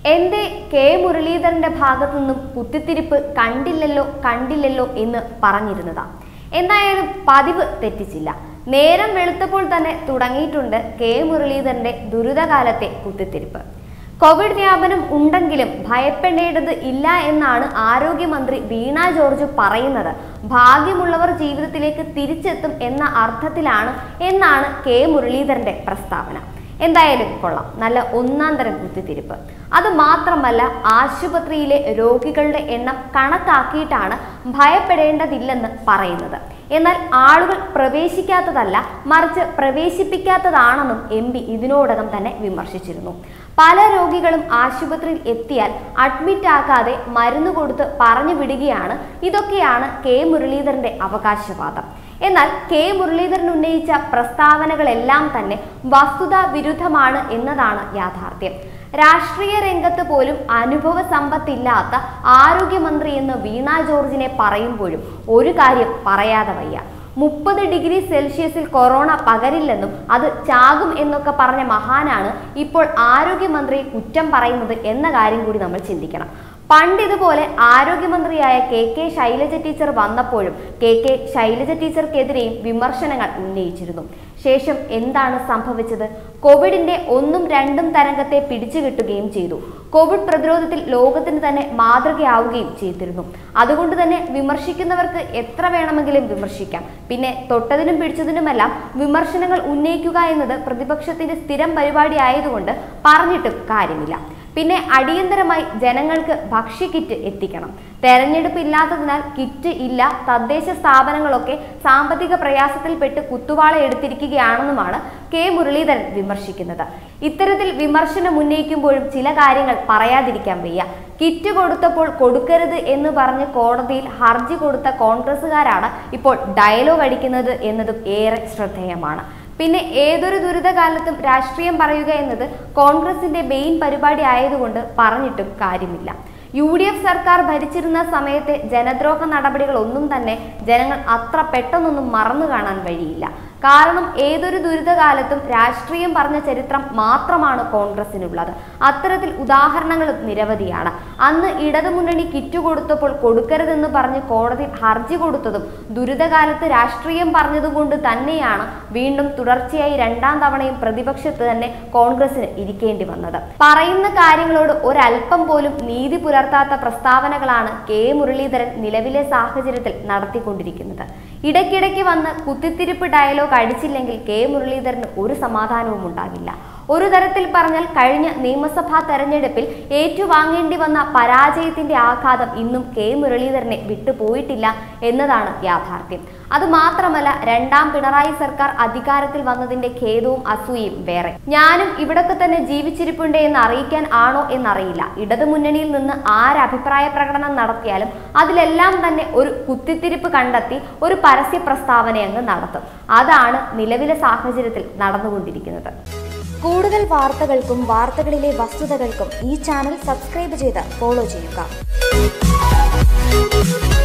എന്തേ കെ മുരളീധരന്റെ ഭാഗത്തു നിന്നും കുത്തിത്തിരിപ്പ് കണ്ടില്ലല്ലോ കണ്ടില്ലല്ലോ എന്ന് പറഞ്ഞിരുന്നതാ എന്തായാലും പതിവ് തെറ്റിച്ചില്ല നേരം വെളുത്തപ്പോൾ തന്നെ തുടങ്ങിയിട്ടുണ്ട് കെ മുരളീധരന്റെ ദുരിതകാലത്തെ കുത്തിത്തിരിപ്പ് കോവിഡ് വ്യാപനം ഉണ്ടെങ്കിലും ഭയപ്പെടേണ്ടത് ഇല്ല എന്നാണ് ആരോഗ്യമന്ത്രി വീണ ജോർജ് പറയുന്നത് ഭാഗ്യമുള്ളവർ ജീവിതത്തിലേക്ക് തിരിച്ചെത്തും എന്ന അർത്ഥത്തിലാണ് എന്നാണ് കെ മുരളീധരന്റെ പ്രസ്താവന എന്തായാലും കൊള്ളാം നല്ല ഒന്നാം തരം കുത്തിത്തിരിപ്പ് അത് മാത്രമല്ല ആശുപത്രിയിലെ രോഗികളുടെ എണ്ണം കണക്കാക്കിയിട്ടാണ് ഭയപ്പെടേണ്ടതില്ലെന്ന് പറയുന്നത് എന്നാൽ ആളുകൾ പ്രവേശിക്കാത്തതല്ല മറിച്ച് പ്രവേശിപ്പിക്കാത്തതാണെന്നും എം പി ഇതിനോടകം തന്നെ വിമർശിച്ചിരുന്നു പല രോഗികളും ആശുപത്രിയിൽ എത്തിയാൽ അഡ്മിറ്റ് ആക്കാതെ മരുന്ന് കൊടുത്ത് പറഞ്ഞു വിടുകയാണ് ഇതൊക്കെയാണ് കെ മുരളീധരന്റെ അവകാശവാദം എന്നാൽ കെ മുരളീധരൻ ഉന്നയിച്ച പ്രസ്താവനകളെല്ലാം തന്നെ വസ്തുതാ വിരുദ്ധമാണ് എന്നതാണ് യാഥാർത്ഥ്യം രാഷ്ട്രീയ രംഗത്ത് പോലും അനുഭവ സമ്പത്തില്ലാത്ത ആരോഗ്യമന്ത്രി എന്ന് വീണ ജോർജിനെ പറയുമ്പോഴും ഒരു കാര്യം പറയാതെ വയ്യ മുപ്പത് ഡിഗ്രി സെൽഷ്യസിൽ കൊറോണ പകരില്ലെന്നും അത് ചാകും എന്നൊക്കെ പറഞ്ഞ മഹാനാണ് ഇപ്പോൾ ആരോഗ്യമന്ത്രിയെ കുറ്റം പറയുന്നത് എന്ന കാര്യം കൂടി നമ്മൾ ചിന്തിക്കണം പണ്ട് ഇതുപോലെ ആരോഗ്യമന്ത്രിയായ കെ കെ ശൈലജ ടീച്ചർ വന്നപ്പോഴും കെ കെ ശൈലജ ടീച്ചർക്കെതിരെയും വിമർശനങ്ങൾ ഉന്നയിച്ചിരുന്നു ശേഷം എന്താണ് സംഭവിച്ചത് കോവിഡിന്റെ ഒന്നും രണ്ടും തരംഗത്തെ പിടിച്ചു കിട്ടുകയും ചെയ്തു കോവിഡ് പ്രതിരോധത്തിൽ ലോകത്തിന് തന്നെ മാതൃകയാവുകയും ചെയ്തിരുന്നു അതുകൊണ്ട് തന്നെ വിമർശിക്കുന്നവർക്ക് എത്ര വേണമെങ്കിലും വിമർശിക്കാം പിന്നെ തൊട്ടതിനും പിടിച്ചതിനുമെല്ലാം വിമർശനങ്ങൾ ഉന്നയിക്കുക എന്നത് പ്രതിപക്ഷത്തിന്റെ സ്ഥിരം പരിപാടി ആയതുകൊണ്ട് പറഞ്ഞിട്ടും കാര്യമില്ല പിന്നെ അടിയന്തരമായി ജനങ്ങൾക്ക് ഭക്ഷ്യക്കിറ്റ് എത്തിക്കണം തെരഞ്ഞെടുപ്പ് ഇല്ലാത്തതിനാൽ കിറ്റ് ഇല്ല തദ്ദേശ സ്ഥാപനങ്ങളൊക്കെ സാമ്പത്തിക പ്രയാസത്തിൽപ്പെട്ട് കുത്തുവാള എടുത്തിരിക്കുകയാണെന്നുമാണ് കെ മുരളീധരൻ വിമർശിക്കുന്നത് ഇത്തരത്തിൽ വിമർശനം ഉന്നയിക്കുമ്പോഴും ചില കാര്യങ്ങൾ പറയാതിരിക്കാൻ വയ്യ കിറ്റ് കൊടുത്തപ്പോൾ കൊടുക്കരുത് എന്ന് പറഞ്ഞ് കോടതിയിൽ ഹർജി കൊടുത്ത കോൺഗ്രസുകാരാണ് ഇപ്പോൾ ഡയലോഗ് അടിക്കുന്നത് എന്നതും ഏറെ ശ്രദ്ധേയമാണ് പിന്നെ ഏതൊരു ദുരിതകാലത്തും രാഷ്ട്രീയം പറയുക എന്നത് കോൺഗ്രസിന്റെ മെയിൻ പരിപാടി ആയതുകൊണ്ട് പറഞ്ഞിട്ടും കാര്യമില്ല യു ഡി എഫ് സർക്കാർ ഭരിച്ചിരുന്ന സമയത്തെ ജനദ്രോഹ നടപടികളൊന്നും തന്നെ ജനങ്ങൾ അത്ര പെട്ടെന്നൊന്നും മറന്നു കാണാൻ വഴിയില്ല കാരണം ഏതൊരു ദുരിതകാലത്തും രാഷ്ട്രീയം പറഞ്ഞ ചരിത്രം മാത്രമാണ് കോൺഗ്രസിനുള്ളത് അത്തരത്തിൽ ഉദാഹരണങ്ങളും നിരവധിയാണ് അന്ന് ഇടതുമുന്നണി കിറ്റ് കൊടുത്തപ്പോൾ കൊടുക്കരുതെന്ന് പറഞ്ഞ് കോടതി ഹർജി കൊടുത്തതും ദുരിതകാലത്ത് രാഷ്ട്രീയം പറഞ്ഞതുകൊണ്ട് തന്നെയാണ് വീണ്ടും തുടർച്ചയായി രണ്ടാം തവണയും പ്രതിപക്ഷത്ത് തന്നെ കോൺഗ്രസിന് ഇരിക്കേണ്ടി വന്നത് പറയുന്ന കാര്യങ്ങളോട് ഒരല്പം പോലും നീതി പുലർത്താത്ത പ്രസ്താവനകളാണ് കെ മുരളീധരൻ നിലവിലെ സാഹചര്യത്തിൽ നടത്തിക്കൊണ്ടിരിക്കുന്നത് ഇടയ്ക്കിടയ്ക്ക് വന്ന് കുത്തിത്തിരിപ്പ് ഡയലോഗ് അടിച്ചില്ലെങ്കിൽ കെ മുരളീധരന് ഒരു സമാധാനവും ഉണ്ടാകില്ല ഒരു തരത്തിൽ പറഞ്ഞാൽ കഴിഞ്ഞ നിയമസഭാ തെരഞ്ഞെടുപ്പിൽ ഏറ്റുവാങ്ങേണ്ടി വന്ന പരാജയത്തിന്റെ ആഘാതം ഇന്നും കെ മുരളീധരനെ വിട്ടുപോയിട്ടില്ല എന്നതാണ് യാഥാർത്ഥ്യം അത് മാത്രമല്ല രണ്ടാം പിണറായി സർക്കാർ അധികാരത്തിൽ വന്നതിന്റെ ഖേദവും അസൂയയും വേറെ ഞാനും ഇവിടൊക്കെ തന്നെ ജീവിച്ചിരിപ്പുണ്ട് എന്ന് അറിയിക്കാൻ ആണോ എന്നറിയില്ല ഇടതുമുന്നണിയിൽ നിന്ന് ആര് അഭിപ്രായ പ്രകടനം നടത്തിയാലും അതിലെല്ലാം തന്നെ ഒരു കുത്തിത്തിരിപ്പ് കണ്ടെത്തി ഒരു പരസ്യ പ്രസ്താവന അങ്ങ് നടത്തും അതാണ് നിലവിലെ സാഹചര്യത്തിൽ നടന്നുകൊണ്ടിരിക്കുന്നത് കൂടുതൽ വാർത്തകൾക്കും വാർത്തകളിലെ വസ്തുതകൾക്കും ഈ ചാനൽ സബ്സ്ക്രൈബ് ചെയ്ത് ഫോളോ ചെയ്യുക